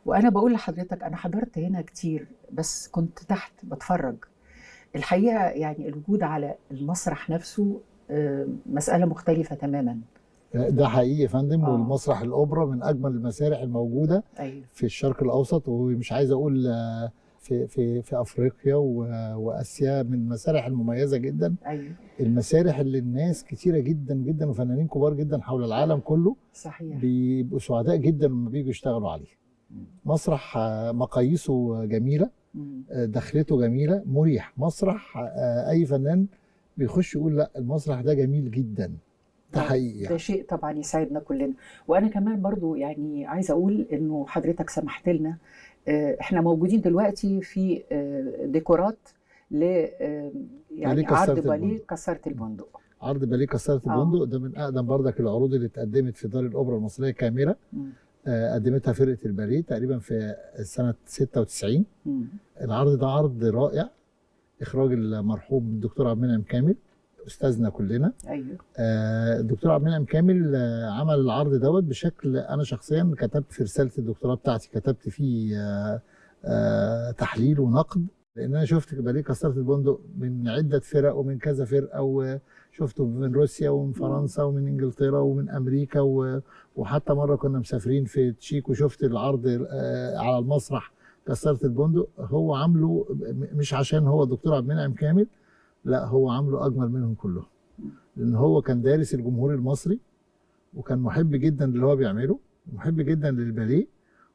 وانا بقول لحضرتك انا حضرت هنا كتير بس كنت تحت بتفرج الحقيقه يعني الوجود على المسرح نفسه آه، مساله مختلفه تماما ده حقيقي يا فندم آه. والمسرح الاوبرا من اجمل المسارح الموجوده ايوه في الشرق الاوسط ومش عايز اقول آه، في في في افريقيا و- واسيا من المسارح المميزه جدا ايوه المسارح اللي الناس كتيره جدا جدا وفنانين كبار جدا حول العالم كله صحيح بيبقوا سعداء جدا لما بيجوا يشتغلوا عليه مسرح آه، مقاييسه جميله مم. آه، دخلته جميله مريح مسرح آه، اي فنان بيخش يقول لا المسرح ده جميل جدا ده آه، حقيقي ده يعني. شيء طبعا يسعدنا كلنا وانا كمان برضو يعني عايزه اقول انه حضرتك سمحت لنا آه، احنا موجودين دلوقتي في آه، ديكورات ل آه، يعني باليه كسرت عرض باليه البندق. كسرت البندق عرض باليه كسرت آه. البندق ده من اقدم بردك العروض اللي اتقدمت في دار الاوبرا المصريه كاميرا مم. آه، قدمتها فرقه الباليه تقريبا في سنه 96 مم. العرض ده عرض رائع اخراج المرحوم الدكتور عبد المنعم كامل استاذنا كلنا ايوه آه، الدكتور عبد المنعم كامل آه، عمل العرض دوت بشكل انا شخصيا كتبت في رساله الدكتوراه بتاعتي كتبت فيه آه، آه، تحليل ونقد لان انا شفت باليه كسرت البندق من عده فرق ومن كذا فرقه وشفته من روسيا ومن فرنسا ومن انجلترا ومن امريكا و- وحتى مره كنا مسافرين في تشيك وشفت العرض آه، على المسرح كسرت البندق هو عامله م- مش عشان هو الدكتور عبد المنعم كامل لا هو عامله اجمل منهم كلهم لان هو كان دارس الجمهور المصري وكان محب جدا للي هو بيعمله محب جدا للباليه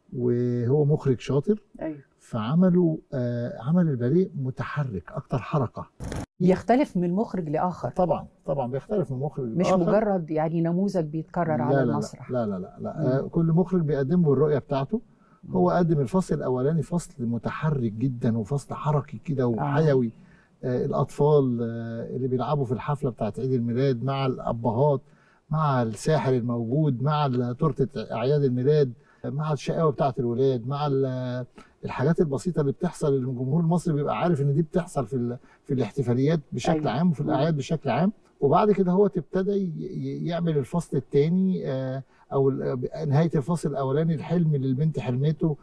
وهو مخرج شاطر ايوه فعملوا آه عمل الباليه متحرك اكتر حركه يختلف من مخرج لاخر طبعا طبعا بيختلف من مخرج مش لآخر. مجرد يعني نموذج بيتكرر لا على لا المسرح لا لا لا, لا. آه كل مخرج بيقدم له الرؤيه بتاعته هو قدم الفصل الاولاني فصل متحرك جدا وفصل حركي كده وحيوي آه الاطفال آه اللي بيلعبوا في الحفله بتاعت عيد الميلاد مع الابهات مع الساحر الموجود مع ال- تورته اعياد الميلاد آه، مع الشقاوه بتاعت الولاد مع ال- الحاجات البسيطه اللي بتحصل اللي الجمهور المصري بيبقى عارف ان دي بتحصل في ال- في الاحتفاليات بشكل أيوة. عام وفي الاعياد بشكل عام وبعد كده هو ابتدى ي- ي- يعمل الفصل الثاني او ال- نهايه الفصل الاولاني الحلم اللي البنت حلمته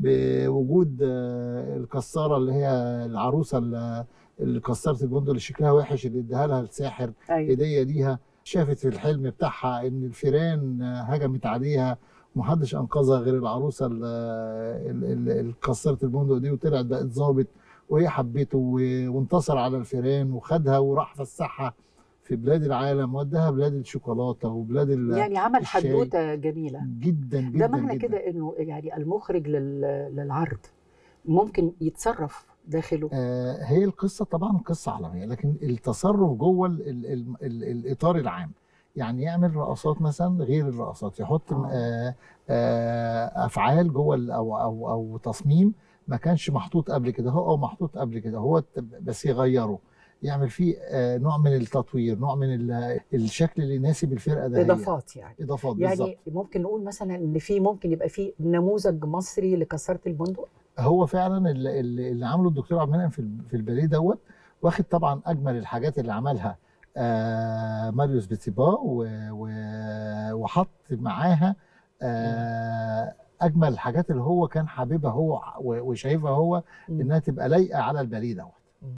بوجود آه، الكساره اللي هي العروسه اللي اللي كسرت البندق اللي شكلها وحش اللي اداها لها الساحر ايوه هديه ليها شافت في الحلم بتاعها ان الفيران آه، هجمت عليها ومحدش انقذها غير العروسه اللي كسرت البندق دي وطلعت بقت ظابط وهي حبته و- وانتصر على الفيران وخدها وراح فسحها في بلاد العالم وداها بلاد الشوكولاته وبلاد ال- يعني عمل الشاي. حدوته جميله جدا جدا ده معنى جدا. كده انه يعني المخرج لل- للعرض ممكن يتصرف داخله آه، هي القصه طبعا قصه عالميه لكن التصرف جوه ال ال ال ال الاطار العام يعني يعمل رقصات مثلا غير الرقصات يحط آه. آه آه افعال جوه ال- او او او تصميم ما كانش محطوط قبل كده هو او محطوط قبل كده هو ت- بس يغيره يعمل فيه آه نوع من التطوير نوع من ال- الشكل اللي يناسب الفرقه ده اضافات يعني اضافات بالظبط يعني ممكن نقول مثلا ان في ممكن يبقى في نموذج مصري لكسرة البندق هو فعلا اللي, اللي اللي عمله الدكتور عبد المنعم في ال- في الباليه دوت واخد طبعا اجمل الحاجات اللي عملها آه ماريوس بيتيبا و- و- وحط معاها آه اجمل الحاجات اللي هو كان حاببها هو و- وشايفها هو مم. انها تبقى لايقه على الباليه دوت